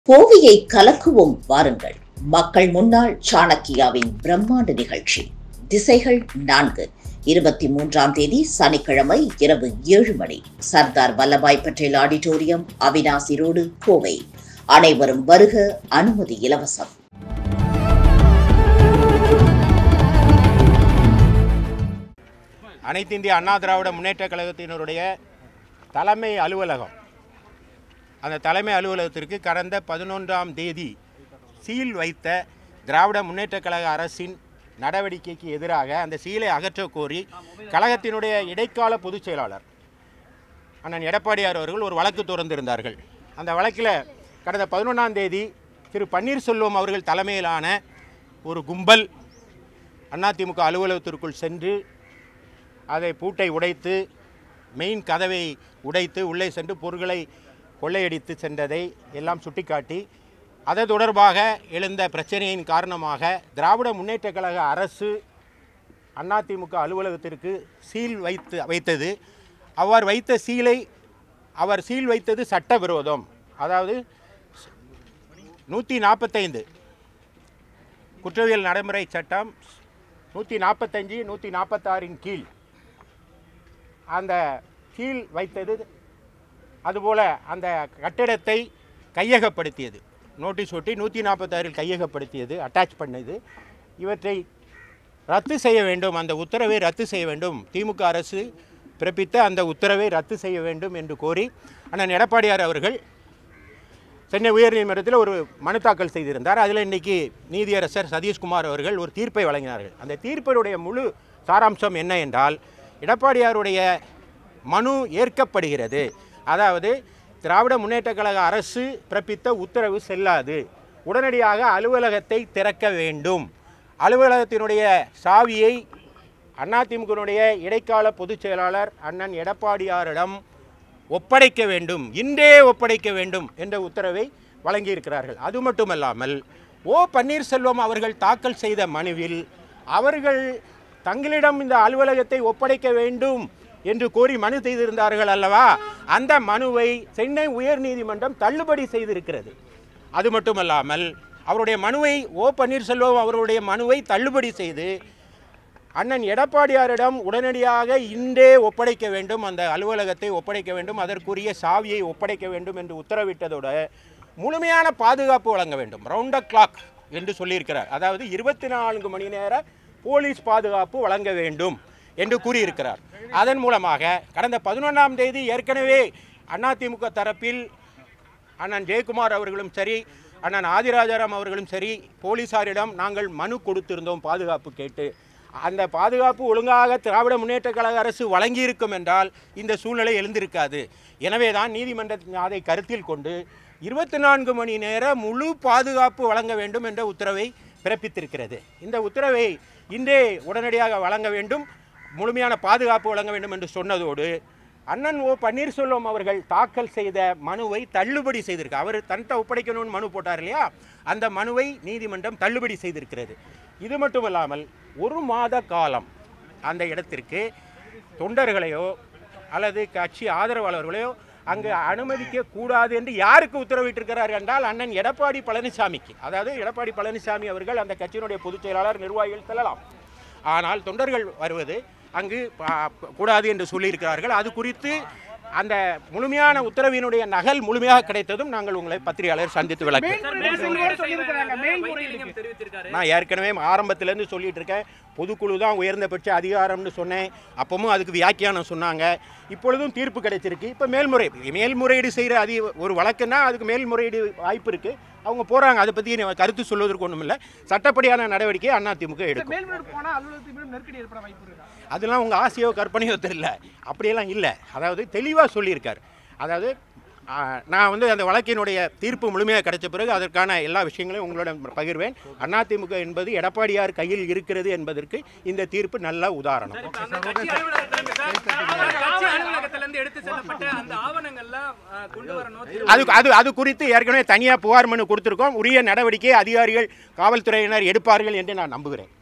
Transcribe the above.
கோவையை கலக்குவோம் வாருங்கள் மக்கள் முன்னாள் சாணக்கியாவின் பிரம்மாண்ட நிகழ்ச்சி திசைகள் நான்கு இருபத்தி மூன்றாம் தேதி சனிக்கிழமை இரவு ஏழு மணி சர்தார் வல்லபாய் பட்டேல் ஆடிட்டோரியம் அவினாசி ரோடு கோவை அனைவரும் வருக அனுமதி இலவசம் அனைத்து இந்திய அண்ணா திராவிட முன்னேற்ற கழகத்தினருடைய தலைமை அலுவலகம் அந்த தலைமை அலுவலகத்திற்கு கடந்த பதினொன்றாம் தேதி சீல் வைத்த திராவிட முன்னேற்ற கழக அரசின் நடவடிக்கைக்கு எதிராக அந்த சீலை அகற்றக் கோரி கழகத்தினுடைய இடைக்கால பொதுச் செயலாளர் அண்ணன் எடப்பாடியார் அவர்கள் ஒரு வழக்கு தொடர்ந்திருந்தார்கள் அந்த வழக்கில் கடந்த பதினொன்றாம் தேதி திரு பன்னீர்செல்வம் அவர்கள் தலைமையிலான ஒரு கும்பல் அதிமுக அலுவலகத்திற்குள் சென்று அதை பூட்டை உடைத்து மெயின் கதவை உடைத்து உள்ளே சென்று பொருட்களை கொள்ளையடித்து சென்றதை எல்லாம் சுட்டிக்காட்டி அது தொடர்பாக எழுந்த பிரச்சனையின் காரணமாக திராவிட முன்னேற்றக் கழக அரசு அதிமுக அலுவலகத்திற்கு சீல் வைத்து வைத்தது அவர் வைத்த சீலை அவர் சீல் வைத்தது சட்டவிரோதம் அதாவது நூற்றி நாற்பத்தைந்து குற்றவியல் நடைமுறை சட்டம் நூற்றி நாற்பத்தஞ்சு நூற்றி நாற்பத்தாறின் கீழ் அந்த கீழ் வைத்தது அதுபோல் அந்த கட்டிடத்தை கையகப்படுத்தியது நோட்டீஸ் ஒட்டி நூற்றி நாற்பத்தாறில் கையகப்படுத்தியது அட்டாச் பண்ணது இவற்றை ரத்து செய்ய வேண்டும் அந்த உத்தரவை ரத்து செய்ய வேண்டும் திமுக அரசு பிறப்பித்த அந்த உத்தரவை ரத்து செய்ய வேண்டும் என்று கோரி அண்ணன் எடப்பாடியார் அவர்கள் சென்னை உயர்நீதிமன்றத்தில் ஒரு மனு தாக்கல் செய்திருந்தார் அதில் இன்றைக்கி நீதியரசர் சதீஷ்குமார் அவர்கள் ஒரு தீர்ப்பை வழங்கினார்கள் அந்த தீர்ப்பினுடைய முழு சாராம்சம் என்ன என்றால் எடப்பாடியாருடைய மனு ஏற்கப்படுகிறது அதாவது திராவிட முன்னேற்றக் கழக அரசு பிறப்பித்த உத்தரவு செல்லாது உடனடியாக அலுவலகத்தை திறக்க வேண்டும் அலுவலகத்தினுடைய சாவியை அதிமுகவினுடைய இடைக்கால பொதுச் செயலாளர் அண்ணன் எடப்பாடியாரிடம் ஒப்படைக்க வேண்டும் இன்றே ஒப்படைக்க வேண்டும் என்ற உத்தரவை வழங்கியிருக்கிறார்கள் அது மட்டுமல்லாமல் ஓ பன்னீர்செல்வம் அவர்கள் தாக்கல் செய்த மனுவில் அவர்கள் தங்களிடம் இந்த அலுவலகத்தை ஒப்படைக்க வேண்டும் என்று கோரி மனு செய்திருந்தார்கள் அல்லவா அந்த மனுவை சென்னை உயர்நீதிமன்றம் தள்ளுபடி செய்திருக்கிறது அது மட்டுமல்லாமல் அவருடைய மனுவை ஓ பன்னீர்செல்வம் அவருடைய மனுவை தள்ளுபடி செய்து அண்ணன் எடப்பாடியாரிடம் உடனடியாக இன்றே ஒப்படைக்க வேண்டும் அந்த அலுவலகத்தை ஒப்படைக்க வேண்டும் அதற்குரிய சாவியை ஒப்படைக்க வேண்டும் என்று உத்தரவிட்டதோடு முழுமையான பாதுகாப்பு வழங்க வேண்டும் ரவுண்ட் த கிளாக் என்று சொல்லியிருக்கிறார் அதாவது இருபத்தி நான்கு மணி நேர போலீஸ் பாதுகாப்பு வழங்க வேண்டும் என்று கூறியிருக்கிறார் அதன் மூலமாக கடந்த பதினொன்றாம் தேதி ஏற்கனவே அதிமுக தரப்பில் அண்ணன் ஜெயக்குமார் அவர்களும் சரி அண்ணன் ஆதிராஜாராம் அவர்களும் சரி போலீசாரிடம் நாங்கள் மனு கொடுத்திருந்தோம் பாதுகாப்பு கேட்டு அந்த பாதுகாப்பு ஒழுங்காக திராவிட முன்னேற்றக் கழக அரசு வழங்கியிருக்கும் என்றால் இந்த சூழ்நிலை எழுந்திருக்காது எனவே தான் நீதிமன்றம் அதை கருத்தில் கொண்டு இருபத்தி நான்கு மணி நேர முழு பாதுகாப்பு வழங்க வேண்டும் என்ற உத்தரவை பிறப்பித்திருக்கிறது இந்த உத்தரவை இன்றே உடனடியாக வழங்க வேண்டும் முழுமையான பாதுகாப்பு வழங்க வேண்டும் என்று சொன்னதோடு அண்ணன் ஓ பன்னீர்செல்வம் அவர்கள் தாக்கல் செய்த மனுவை தள்ளுபடி செய்திருக்கு அவர் தன்ட்ட ஒப்படைக்கணும்னு மனு போட்டார் இல்லையா அந்த மனுவை நீதிமன்றம் தள்ளுபடி செய்திருக்கிறது இது மட்டுமல்லாமல் ஒரு மாத காலம் அந்த இடத்திற்கு தொண்டர்களையோ அல்லது கட்சி ஆதரவாளர்களையோ அங்கு அனுமதிக்க கூடாது என்று யாருக்கு உத்தரவிட்டிருக்கிறார் என்றால் அண்ணன் எடப்பாடி பழனிசாமிக்கு அதாவது எடப்பாடி பழனிசாமி அவர்கள் அந்த கட்சியினுடைய பொதுச் செயலாளர் நிர்வாகிகள் செல்லலாம் ஆனால் தொண்டர்கள் வருவது அங்கு கூடாது என்று சொல்லியிருக்கிறார்கள் அது குறித்து அந்த முழுமையான உத்தரவினுடைய நகல் முழுமையாக கிடைத்ததும் நாங்கள் உங்களை பத்திரிகையாளர் சந்தித்து விளக்குவோம் நான் ஏற்கனவே ஆரம்பத்திலேருந்து சொல்லிட்டு இருக்கேன் பொதுக்குழு தான் உயர்ந்தபட்ச அதிகாரம்னு சொன்னேன் அப்பவும் அதுக்கு வியாக்கியானம் சொன்னாங்க இப்பொழுதும் தீர்ப்பு கிடைச்சிருக்கு இப்போ மேல்முறை மேல்முறையீடு செய்கிற அதி ஒரு வழக்குன்னா அதுக்கு மேல்முறையீடு வாய்ப்பு இருக்குது அவங்க போகிறாங்க அதை பற்றி கருத்து சொல்வதற்கு ஒன்றும் இல்லை சட்டப்படியான நடவடிக்கையை அதிமுக எடுக்கும் அதெல்லாம் உங்கள் ஆசையோ கற்பனையோ தெரியல அப்படியெல்லாம் இல்லை அதாவது தெளிவாக சொல்லியிருக்கார் அதாவது நான் வந்து அந்த வழக்கினுடைய தீர்ப்பு முழுமையாக கிடைச்ச பிறகு அதற்கான எல்லா விஷயங்களையும் உங்களிடம் பகிர்வேன் அதிமுக என்பது எடப்பாடியார் கையில் இருக்கிறது என்பதற்கு இந்த தீர்ப்பு நல்ல உதாரணம் அது அது அது குறித்து ஏற்கனவே தனியாக புகார் மனு கொடுத்துருக்கோம் உரிய நடவடிக்கை அதிகாரிகள் காவல்துறையினர் எடுப்பார்கள் என்று நான் நம்புகிறேன்